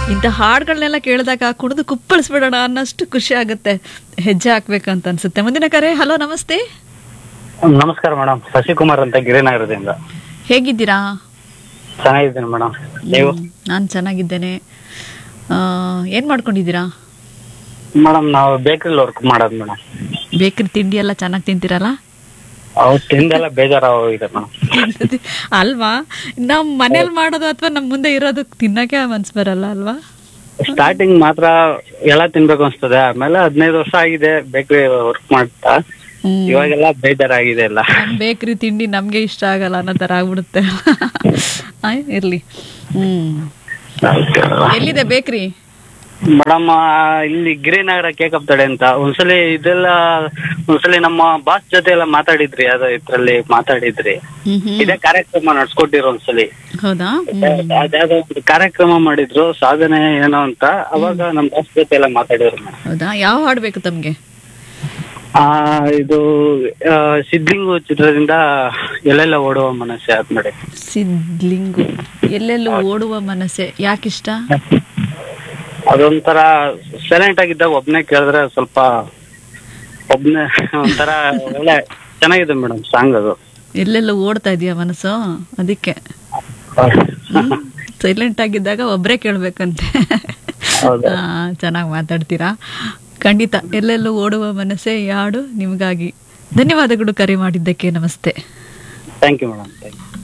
ಇಂಥ ಹಾಡುಗಳನ್ನೆಲ್ಲ ಕೇಳಿದಾಗ ಕುಣಿದು ಕುಪ್ಪಳಿಸ್ಬಿಡೋಣ ಅನ್ನಷ್ಟು ಖುಷಿ ಆಗುತ್ತೆ ಹೆಜ್ಜೆ ಹಾಕ್ಬೇಕಂತ ಅನ್ಸುತ್ತೆ ಮುಂದಿನ ಕರೆ ಹಲೋ ನಮಸ್ತೆ ನಮಸ್ಕಾರ ಮೇಡಮ್ ಶಶಿಕುಮಾರ್ ಅಂತ ಗಿರಿನಗರದಿಂದ ಹೇಗಿದ್ದೀರಾ ಚೆನ್ನಾಗಿದ್ದೀನಿ ಮೇಡಮ್ ನೀವು ನಾನು ಚೆನ್ನಾಗಿದ್ದೇನೆ ಆ, ಏನ್ ಮಾಡ್ಕೊಂಡಿದ್ದೀರಾ ಮೇಡಮ್ ನಾವು ಬೇಕರಿಲಿ ವರ್ಕ್ ಮಾಡೋದು ಮೇಡಮ್ ಬೇಕ್ರಿ ತಿಂಡಿ ಎಲ್ಲ ಚೆನ್ನಾಗಿ ತಿಂತೀರಲ್ಲ ಅವು ತಿಂದೆಲ್ಲ ಬೇಜಾರಾಗೋಗಿದೆ ಮೇಡಮ್ ಅಲ್ವಾ ನಮ್ ಮನೇಲಿ ಮಾಡೋದು ಅಥವಾ ನಮ್ ಮುಂದೆ ಇರೋದು ತಿನ್ನಕ್ಕೆ ಮನ್ಸ್ ಬರಲ್ಲ ಅಲ್ವಾ ಸ್ಟಾರ್ಟಿಂಗ್ ಮಾತ್ರ ಎಲ್ಲ ತಿನ್ಬೇಕು ಅನ್ಸ್ತದೆ ಆಮೇಲೆ ಹದಿನೈದು ವರ್ಷ ಆಗಿದೆ ಬೇಕರಿ ವರ್ಕ್ ಮಾಡ್ತಾ ಹ್ಮ್. ಇವಾಗೆಲ್ಲ ಬೇಜಾರಾಗಿದೆ ಎಲ್ಲ ನಮ್ ಬೇಕ್ರಿ ತಿಂಡಿ ನಮ್ಗೆ ಇಷ್ಟ ಆಗಲ್ಲ ಅನ್ನೋ ತರ ಆಗ್ಬಿಡುತ್ತೆ ಆಯ್, ಇರ್ಲಿ ಹ್ಮ್ ಎಲ್ಲಿದೆ ಬೇಕ್ರಿ ಮೇಡಮ್ ಇಲ್ಲಿ ಗಿರಿನಗರ ಕೇಕ್ ಅಪ್ ತಡೆ ಅಂತ ಒಂದ್ಸಲಿ ಇದೆಲ್ಲ ಒಂದ್ಸಲಿ ನಮ್ಮ ಬಾಸ್ ಜೊತೆ ಎಲ್ಲ ಮಾತಾಡಿದ್ರಿ ಅದ ಇದ್ರಲ್ಲಿ ಮಾತಾಡಿದ್ರಿ ಹ್ಮ್ ಹ್ಮ್ ಇದೇ ಕಾರ್ಯಕ್ರಮ ನಡ್ಸ್ಕೊಟ್ಟಿರೋ ಒಂದ್ಸಲಿ ಹೌದಾ ಹ್ಮ್ ಅದ್ಯಾವ್ದೋ ಒಂದು ಕಾರ್ಯಕ್ರಮ ಮಾಡಿದ್ರು ಸಾಧನೆ ಏನೋ ಅಂತ ಅವಾಗ ನಮ್ ಬಾಸ್ ಜೊತೆ ಎಲ್ಲ ಮಾತಾಡಿದ್ರು ಮೇಡಮ್ ಹೌದಾ ಯಾವ ಹಾಡು ಬೇಕು ತಮ್ಗೆ ಆ ಇದು ಆ, ಸಿದ್ಲಿಂಗು ಚಿತ್ರದಿಂದ ಎಲ್ಲೆಲ್ಲ ಓಡುವ ಮನಸ್ಸೆ ಅದ್ ನೋಡಿ ಸಿದ್ಲಿಂಗು ಎಲ್ಲೆಲ್ಲೂ ಓಡುವ ಮನಸ್ಸೆ ಯಾಕಿಷ್ಟ ಅದೊಂಥರ ಸೈಲೆಂಟ್ ಆಗಿದ್ದಾಗ ಒಬ್ನೇ ಕೇಳಿದ್ರೆ ಸ್ವಲ್ಪ ಒಬ್ನೇ ಒಂಥರ ಒಳ್ಳೆ ಚೆನ್ನಾಗಿದೆ ಮೇಡಮ್ ಸಾಂಗ್ ಅದು ಎಲ್ಲೆಲ್ಲೂ ಓಡ್ತಾ ಇದೆಯಾ ಮನಸ್ಸು ಅದಕ್ಕೆ ಸೈಲೆಂಟ್ ಆಗಿದ್ದಾಗ ಒಬ್ರೇ ಕೇಳ್ಬೇಕಂತೆ ಹೌದು. ಚೆನ್ನಾಗಿ ಮಾತಾಡ್ತೀರಾ ಖಂಡಿತ ಎಲ್ಲೆಲ್ಲೂ ಓಡುವ ಮನಸ್ಸೇ ಈ ಹಾಡು ನಿಮಗಾಗಿ ಧನ್ಯವಾದಗಳು ಕರೆ ಮಾಡಿದ್ದಕ್ಕೆ ನಮಸ್ತೆ thank you madam thank you